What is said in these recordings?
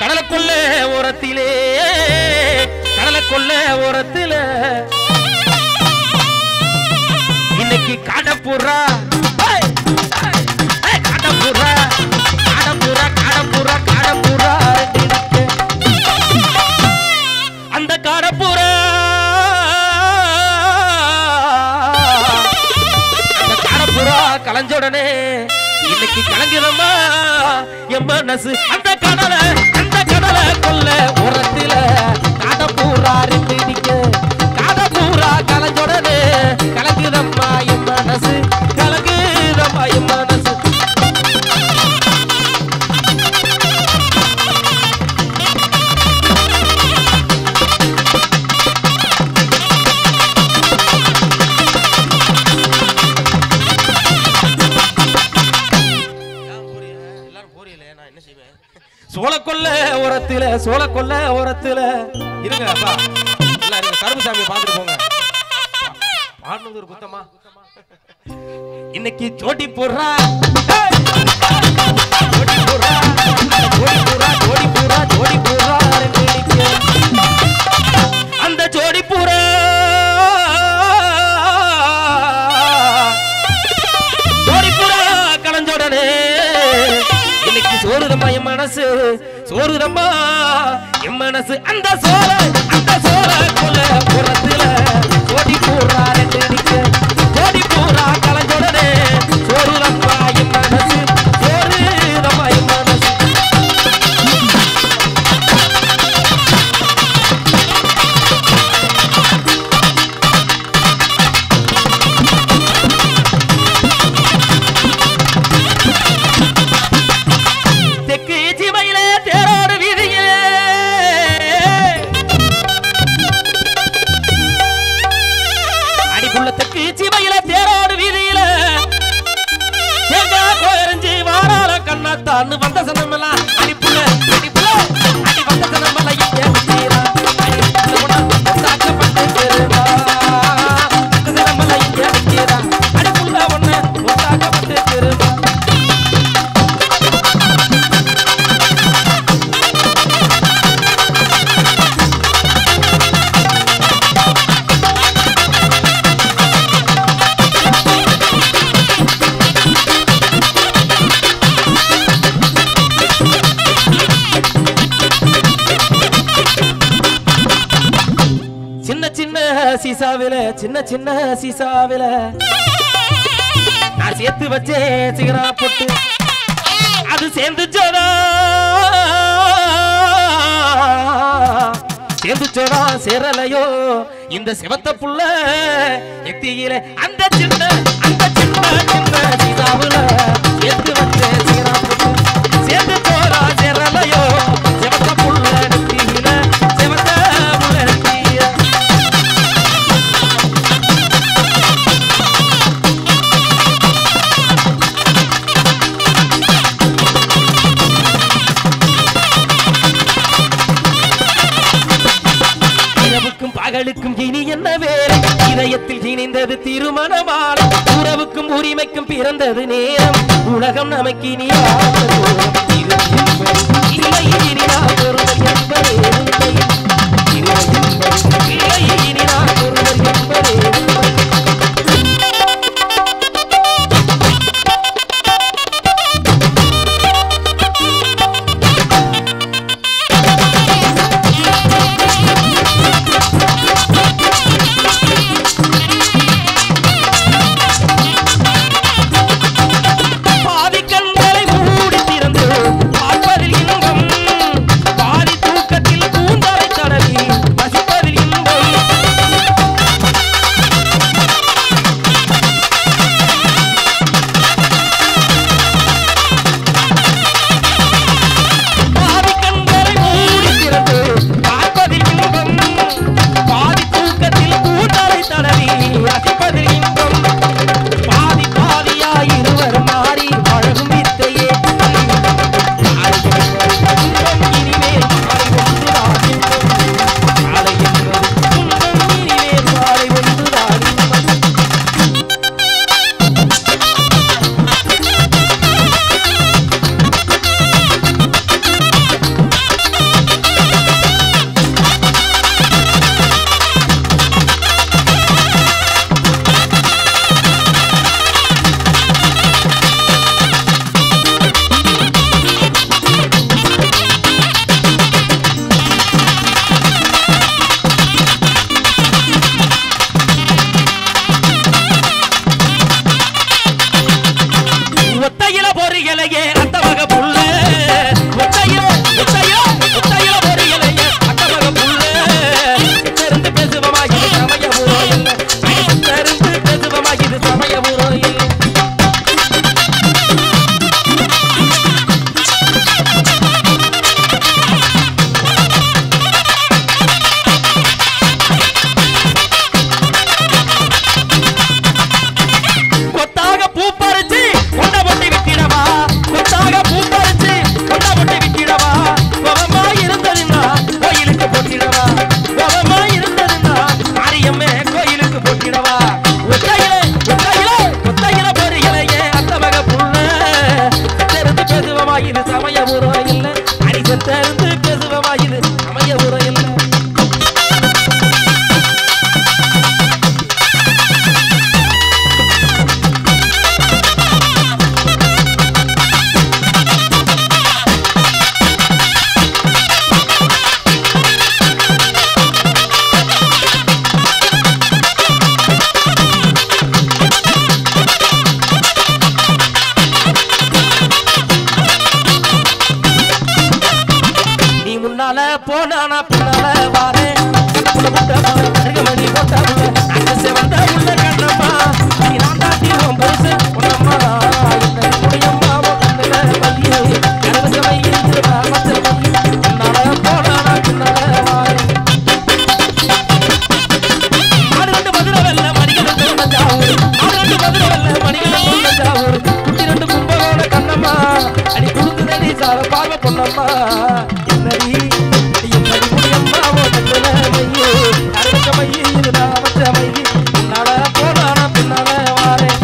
கடலுக்குள்ள ஓரத்திலே கடலுக்குள்ள ஓரத்தில இன்னைக்கு காடப்புறா ஏய், ஏய், ஏய், காடப்புறா காடப்புறா காடப்புறா காடப்புறா ரெண்டு இருக்கு. அந்த காடப்புறா அந்த காடப்புறா கலைஞ்ச உடனே இன்னைக்கு கலங்குதம்மா என் மனசு அந்த கடலை அந்த கடலை கொல்ல உரத்தில காடப்பூரா ரெண்டு நிக்க காடப்பூரா கலைஞ்ச உடனே கலங்குதம்மா என் மனசு கலங்குதம்மா என் மனசு சோளக்கொல்ல ஓரத்துல சோளக்கொல்ல ஓரத்துல இருங்க அப்பா எல்லாம் இருங்க கருப்புசாமியை பார்த்துட்டு போங்க பாடுனது ஒரு குத்தமா இன்னைக்கு ஜோடி போடுறா ஏய்! ஜோடி போடுறா ஜோடி போடுறா ஜோடி போடுறா ஜோடி போடுறா ரெண்டு இடிக்கு. அந்த ஜோடி பூரா ஜோடி பூரா கலைஞ்ச உடனே இன்னைக்கு சோறுதம்மா என் மனசு சோறுதம்மா என் மனசு அந்த சோற அந்த சோற கொல புறத்துல ஜோடி பூரா ரெண்டு நிக்க ஜோடி பூரா கலைஞ்ச உடனே சோறுதம்மா என் மனசு சோறுதம்மா என் மனசு தெற்கு சிமையில தேரோடு வீதியிலே அடிக்குள்ள தெற்கு சிமையில தேரோடு வீதியில தேங்காய் கோயறிஞ்சு வாரால கண்ணாத்தான்னு வந்த சனமெல்லாம் அடிப்புள்ள அடிப்புள்ள அடி வந்த சனமெல்லாம் இங்கே விட்டீரா அடி உன ஒத்தாக்கப்பட்டு பெருமா வந்த சனமெல்லாம் இங்கே விட்டீரா அடிப்புள்ள ஒண்ணு ஒத்தாக்கப்பட்டு பெருமா சின்ன சின்ன சீசாவில சின்ன சின்ன சீசாவில நான் சேர்த்து வச்சேன் சிகரா போட்டு அது சேர்ந்துச்சோடா சேர்ந்துச்சோடா சேரலையோ இந்த சிவத்த புள்ள எத்தியில அந்த சின்ன அந்த சின்ன சின்ன சீசாவுல சேர்த்து வச்சேன் சிகரா போட்டு சேர்ந்துச்சோடா சேரலையோ சிவத்த புள்ள நெத்தியில சிவத்த புள்ள நெத்தியில இரவுக்கும் பகலுக்கும் இனி என்ன வேலை இதயத்தில் இணைந்தது திருமணமாலை உறவுக்கும் உரிமைக்கும் பிறந்தது நேரம் உலகம் நமக்கு இனி ஆனது தூரம். இது என்பது இல்லை இனி நான் ஒருவர் என்பதே உண்மை. இது என்பது இல்லை இனி நான் ஒருவர் என்பதே உண்மை. பாதி கண்களை மூடி திறந்து இது சமய உரம் இல்ல அடிசத்த இருந்து பேசுவமா இது சமய உரம் இல்ல நீ முன்னால போனானா பின்னால வாரே கண்ணுக்குள்ள முட்டை போல கருகமணி போட்ட முள்ள அந்த செவந்த உள்ள கண்ணம்மா நீ நான் தாட்டி உன் பெருசு உன்னம்மா இந்த முடியம்மா உன் கண்ணுல மையே கருவச மையில் மச்ச மையில் முன்னால போனானா பின்னால வாரே மாடு ரெண்டு மதுரை வெள்ள மணிகள் ரெண்டு தஞ்சாவூர் மாடு ரெண்டு மதுரை வெள்ள மணிகள் ரெண்டு தஞ்சாவூர் குட்டி ரெண்டு கும்பகோண கண்ணம்மா அடி குடுக்குதடி சார பார்வை பொண்ணம்மா என்னடி அடி என்னடி முடியம்மா ஓ தங்கல மையே அரவச்ச மையே இது நான் வச்ச மையே முன்னால போனான பின்னால வாரேன்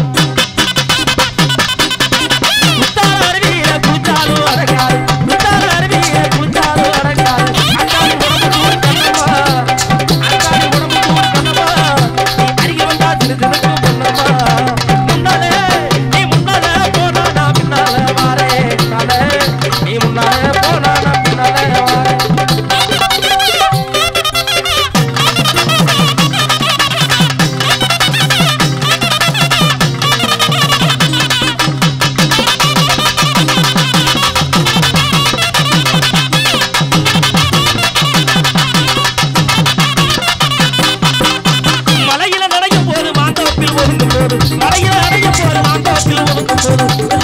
முத்தால அருவியில குளிச்சாலும் அடங்காது முத்தால அருவியில குளிச்சாலும் அடங்காது அங்காடி உடம்பு தூள் கண்ணம்மா அங்காடி உடம்பு தூள் கண்ணம்மா நீ அருகே வந்தா திரு திருக்கு பொண்ணம்மா முன்னாலே நீ முன்னால போனா நான் பின்னால வாரே நானே நீ முன்னால போனா நான் பின்னால வாரே மலையில நடையும் போது மாந்தோப்பில் ஒதுங்கும் போது மலையில நடையும் போது மாந்தோப்பில் ஒதுங்கும் போது